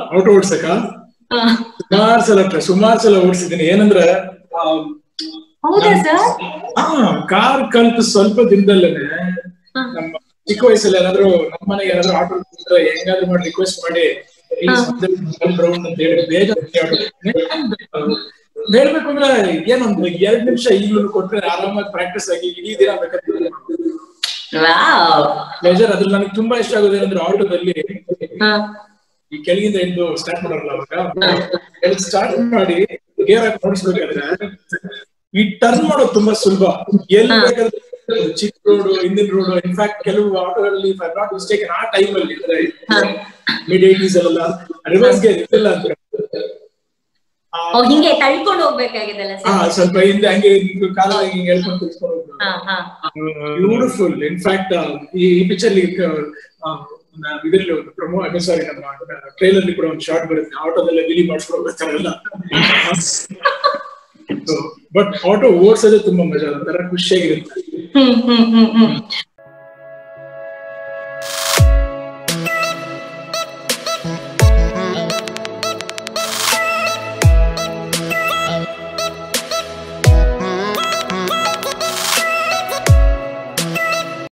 auto ಓಡ್ಸಕ ಆ, ಸುಮಾರು ಸಲ ಟ್ರೈ ಸುಮಾರು ಸಲ ಓಡಿಸಿದ್ದೀನಿ ಏನಂದ್ರೆ ಆ, ಹೌದಾ ಸರ್ ಆ ಕಾರ್ ಕಲ್ತು ಸ್ವಲ್ಪ ದಿನದಲ್ಲೇನೆ ನಮ್ಮ ಚಿಕ್ಕ ವಯಸ್ಸಲ್ಲಿ ಏನಾದ್ರು ನಮ್ಮ ಮನೆಗೆ ಏನಾದ್ರು ಆಟೋ ಇದ್ರೆ ಹೆಂಗಾದ್ರು ಮಾಡಿ ರಿಕ್ವೆಸ್ಟ್ ಮಾಡಿ ರೌಂಡ್ ಅಂತ ಹೇಳಿ ಬೇಗ ಆಟೋ ಹೇಳ್ಬೇಕು ಅಂದ್ರೆ ಏನೊಂದು ಎರಡ್ ನಿಮಿಷ ಈಗಲೂ ಕೊಟ್ರೆ ಆರಾಮಾಗಿ ಪ್ರಾಕ್ಟೀಸ್ ಆಗಿ ಇಡೀ ದಿನ ಬೇಕಾದ್ರೆ ವಾವ್ ಪ್ಲೇಜರ್ ಅದ್ರಲ್ಲಿ ನನಗೆ ತುಂಬಾ ಇಷ್ಟ ಆಗೋದು ಏನಂದ್ರೆ ಆಟೋದಲ್ಲಿ ಹಾ ಈ ಕೆಳಗಿಂದ ಇದ್ದು ಸ್ಟಾರ್ಟ್ ಮಾಡೋಲ್ಲ ಅವಾಗ ಸ್ಟಾರ್ಟ್ ಮಾಡಿ ಗೇರ್ ಹಾಕಿ ಓಡಿಸ್ಬೇಕಾದ್ರೆ ಈ ಟರ್ನ್ ಮಾಡೋದು ತುಂಬಾ ಸುಲಭ ಎಲ್ಲಿ ಬೇಕಾದ್ರೆ ಚಿಕ್ಕ ರೋಡ್ ಹಿಂದಿನ ರೋಡ್ ಇನ್ಫ್ಯಾಕ್ಟ್ ಕೆಲವು ಆಟೋಗಳಲ್ಲಿ ಐ ನಾಟ್ ಮಿಸ್ಟೇಕ್ ಆ ಟೈಮ್ ಅಲ್ಲಿ ಅಂದ್ರೆ ಮಿಡ್ ಏಟೀಸ್ ಅಲ್ಲ ರಿವರ್ಸ್ ಗೇರ್ ಇರ್ಲಿಲ್ಲ ಅಂತ ಆ, ಓ ಹಿಂಗೆ ತಳ್ಕೊಂಡು ಹೋಗ್ಬೇಕಾಗಿದಲ್ಲ ಆ, ಸರ್ ಸ್ವಲ್ಪ ಹಿಂದೆ ಹಂಗೆ ಹಿಂಗೆ ಕಾಲ ಹಿಂಗೆ ಹೇಳ್ಕೊಂಡು ತಿಳ್ಕೊಂಡು ಹೋಗ್ಬೋದು ಹಾ ಹಾ ಬ್ಯೂಟಿಫುಲ್ ಇನ್ಫ್ಯಾಕ್ಟ್ ಈ ಈ ಪಿಕ್ಚರ್ ಇದರಲ್ಲಿ ಒಂದು ಪ್ರಮೋ ಸಾರಿ ನಮ್ಮ ಟ್ರೈಲರ್ ಕೂಡ ಒಂದು ಶಾರ್ಟ್ ಬರುತ್ತೆ ಆಟೋದಲ್ಲೇ ಬಿಲಿ ಮಾಡಿಸ್ಕೊಂಡು ಬರ್ತಾರಲ್ಲ ಬಟ್ ಆಟೋ ಓಡಿಸೋದೇ ತುಂಬಾ ಮಜಾ ಒಂಥರ ಖುಷಿಯಾಗಿರುತ್ತೆ ಹ್ಮ್ ಹ್ಮ್ ಹ್ಮ್ ಹ್ಮ್